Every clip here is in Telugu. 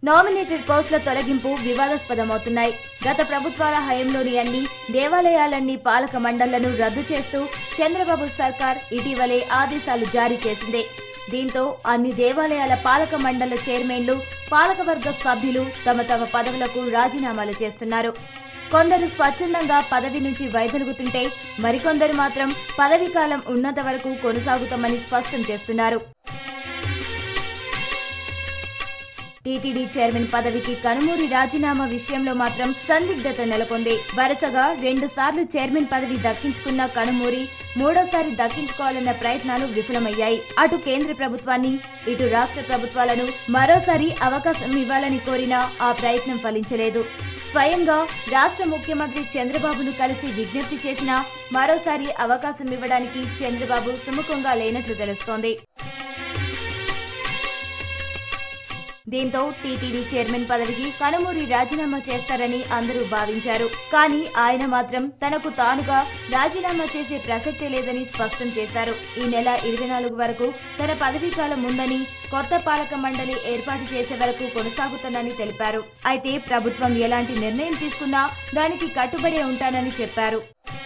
నామినేటెడ్ పోస్టుల తొలగింపు వివాదాస్పదమవుతున్నాయి గత ప్రభుత్వాల హయంలోని అన్ని దేవాలయాలన్నీ పాలక మండళ్లను రద్దు చేస్తూ చంద్రబాబు సర్కార్ ఇటీవలే ఆదేశాలు జారీ చేసింది దీంతో అన్ని దేవాలయాల పాలక మండళ్ల చైర్మన్లు పాలకవర్గ సభ్యులు తమ తమ పదవులకు రాజీనామాలు చేస్తున్నారు కొందరు స్వచ్ఛందంగా పదవి నుంచి వైదొలుగుతుంటే మరికొందరు మాత్రం పదవీ కాలం ఉన్నంత వరకు కొనసాగుతామని స్పష్టం చేస్తున్నారు టీటీడీ చైర్మన్ పదవికి కనుమూరి రాజీనామా విషయంలో మాత్రం సందిగ్ధత నెలకొంది వరుసగా రెండు సార్లు చైర్మన్ పదవి దక్కించుకున్న కనుమూరి మూడోసారి దక్కించుకోవాలన్న ప్రయత్నాలు విఫలమయ్యాయి అటు కేంద్ర ప్రభుత్వాన్ని ఇటు రాష్ట్ర ప్రభుత్వాలను మరోసారి అవకాశం ఇవ్వాలని కోరినా ఆ ప్రయత్నం ఫలించలేదు స్వయంగా రాష్ట్ర ముఖ్యమంత్రి చంద్రబాబును కలిసి విజ్ఞప్తి చేసినా మరోసారి అవకాశం ఇవ్వడానికి చంద్రబాబు సుముఖంగా లేనట్లు తెలుస్తోంది దీంతో టీటీడీ చైర్మన్ పదవికి కనుమూరి రాజీనామా చేస్తారని అందరూ భావించారు కానీ ఆయన మాత్రం తనకు తానుగా రాజీనామా చేసే ప్రసక్తే లేదని స్పష్టం చేశారు ఈ నెల ఇరవై నాలుగు వరకు తన పదవీ కాలం ఉందని కొత్త పాలక మండలి ఏర్పాటు చేసే వరకు కొనసాగుతానని తెలిపారు అయితే ప్రభుత్వం ఎలాంటి నిర్ణయం తీసుకున్నా దానికి కట్టుబడే ఉంటానని చెప్పారు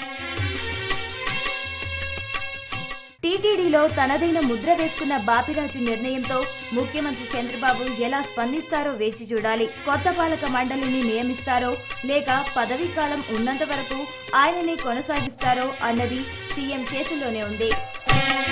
టీటీడీలో తనదైన ముద్ర వేసుకున్న బాపిరాజు నిర్ణయంతో ముఖ్యమంత్రి చంద్రబాబు ఎలా స్పందిస్తారో వేచి చూడాలి కొత్త పాలక మండలిని నియమిస్తారో లేక పదవీ కాలం ఉన్నంత వరకు ఆయననే కొనసాగిస్తారో అన్నది సీఎం చేతుల్లోనే ఉంది